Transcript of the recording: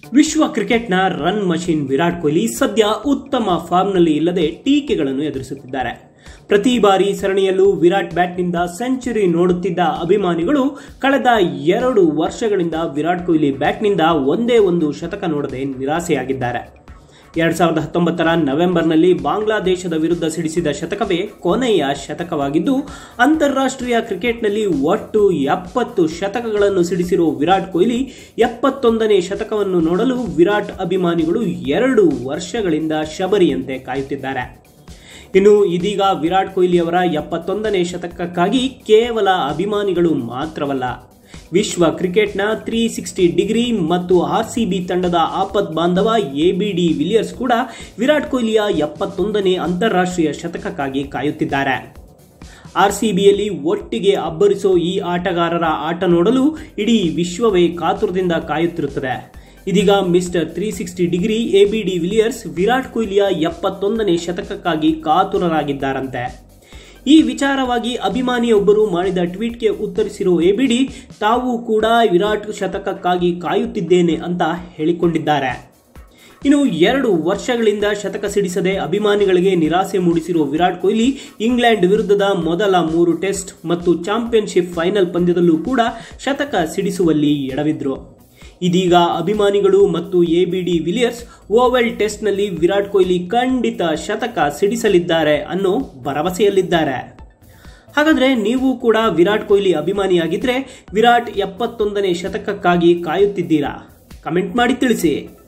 ವಿಶ್ವ ಕ್ರಿಕೆಟ್ನ run machine Virat Kohli ಸದ್ಯ ಉತ್ತಮ ಫಾರ್ಮ್ನಲ್ಲಿ ಇಲ್ಲದೆ ಟೀಕೆಗಳನ್ನು ಎದುರಿಸುತ್ತಿದ್ದಾರೆ ಪ್ರತಿ ಬಾರಿ ಸರಣಿಯಲ್ಲೂ ವಿರಾಟ್ ಬ್ಯಾಟ್ನಿಂದ ಸೆಂಚುರಿ ನೋಡುತ್ತಿದ್ದ ಅಭಿಮಾನಿಗಳು ಕಳೆದ ಎರಡು ವರ್ಷಗಳಿಂದ ವಿರಾಟ್ ಕೊಹ್ಲಿ ಬ್ಯಾಟ್ನಿಂದ ಒಂದೇ ಒಂದು ಶತಕ ನೋಡದೆ ನಿರಾಸೆಯಾಗಿದ್ದಾರೆ ಎರಡ್ ಸಾವಿರದ ಹತ್ತೊಂಬತ್ತರ ನವೆಂಬರ್ನಲ್ಲಿ ಬಾಂಗ್ಲಾದೇಶದ ವಿರುದ್ಧ ಸಿಡಿಸಿದ ಶತಕವೇ ಕೊನೆಯ ಶತಕವಾಗಿದ್ದು ಅಂತಾರಾಷ್ಟ್ರೀಯ ಕ್ರಿಕೆಟ್ನಲ್ಲಿ ಒಟ್ಟು ಎಪ್ಪತ್ತು ಶತಕಗಳನ್ನು ಸಿಡಿಸಿರುವ ವಿರಾಟ್ ಕೊಹ್ಲಿ ಎಪ್ಪತ್ತೊಂದನೇ ಶತಕವನ್ನು ನೋಡಲು ವಿರಾಟ್ ಅಭಿಮಾನಿಗಳು ಎರಡು ವರ್ಷಗಳಿಂದ ಶಬರಿಯಂತೆ ಕಾಯುತ್ತಿದ್ದಾರೆ ಇನ್ನು ಇದೀಗ ವಿರಾಟ್ ಕೊಹ್ಲಿ ಅವರ ಎಪ್ಪತ್ತೊಂದನೇ ಶತಕಕ್ಕಾಗಿ ಕೇವಲ ಅಭಿಮಾನಿಗಳು ಮಾತ್ರವಲ್ಲ ವಿಶ್ವ ಕ್ರಿಕೆಟ್ನ ತ್ರೀ ಸಿಕ್ಸ್ಟಿ ಡಿಗ್ರಿ ಮತ್ತು ಆರ್ಸಿಬಿ ತಂಡದ ಆಪತ್ ಬಾಂಧವ ಎಬಿಡಿ ವಿಲಿಯರ್ಸ್ ಕೂಡ ವಿರಾಟ್ ಕೊಹ್ಲಿಯ ಎಪ್ಪತ್ತೊಂದನೇ ಅಂತಾರಾಷ್ಟ್ರೀಯ ಶತಕಕ್ಕಾಗಿ ಕಾಯುತ್ತಿದ್ದಾರೆ ಆರ್ಸಿಬಿಯಲ್ಲಿ ಒಟ್ಟಿಗೆ ಅಬ್ಬರಿಸೋ ಈ ಆಟಗಾರರ ಆಟ ನೋಡಲು ಇಡೀ ವಿಶ್ವವೇ ಕಾತುರದಿಂದ ಕಾಯುತ್ತಿರುತ್ತದೆ ಇದೀಗ Mister three sixty degree ABD Villiers Virat ಕೊಹ್ಲಿಯ ಎಪ್ಪತ್ತೊಂದನೇ ಶತಕಕ್ಕಾಗಿ ಕಾತುರರಾಗಿದ್ದಾರಂತೆ ಈ ವಿಚಾರವಾಗಿ ಅಭಿಮಾನಿಯೊಬ್ಬರು ಮಾಡಿದ ಟ್ವೀಟ್ಗೆ ಉತ್ತರಿಸಿರುವ ಎಬಿಡಿ ತಾವು ಕೂಡ ವಿರಾಟ್ ಶತಕಕ್ಕಾಗಿ ಕಾಯುತ್ತಿದ್ದೇನೆ ಅಂತ ಹೇಳಿಕೊಂಡಿದ್ದಾರೆ ಇನ್ನು ಎರಡು ವರ್ಷಗಳಿಂದ ಶತಕ ಸಿಡಿಸದೆ ಅಭಿಮಾನಿಗಳಿಗೆ ನಿರಾಸೆ ಮೂಡಿಸಿರುವ ವಿರಾಟ್ ಕೊಹ್ಲಿ ಇಂಗ್ಲೆಂಡ್ ವಿರುದ್ಧದ ಮೊದಲ ಮೂರು ಟೆಸ್ಟ್ ಮತ್ತು ಚಾಂಪಿಯನ್ಶಿಪ್ ಫೈನಲ್ ಪಂದ್ಯದಲ್ಲೂ ಕೂಡ ಶತಕ ಸಿಡಿಸುವಲ್ಲಿ ಎಡವಿದ್ರು ಇದೀಗ ಅಭಿಮಾನಿಗಳು ಮತ್ತು ಎಬಿಡಿ ವಿಲಿಯರ್ಸ್ ಓವೆಲ್ ಟೆಸ್ಟ್ನಲ್ಲಿ ವಿರಾಟ್ ಕೊಹ್ಲಿ ಖಂಡಿತ ಶತಕ ಸಿಡಿಸಲಿದ್ದಾರೆ ಅನ್ನೋ ಭರವಸೆಯಲ್ಲಿದ್ದಾರೆ ಹಾಗಾದ್ರೆ ನೀವು ಕೂಡ ವಿರಾಟ್ ಕೊಹ್ಲಿ ಅಭಿಮಾನಿಯಾಗಿದ್ರೆ ವಿರಾಟ್ ಎಪ್ಪತ್ತೊಂದನೇ ಶತಕಕ್ಕಾಗಿ ಕಾಯುತ್ತಿದ್ದೀರಾ ಕಮೆಂಟ್ ಮಾಡಿ ತಿಳಿಸಿ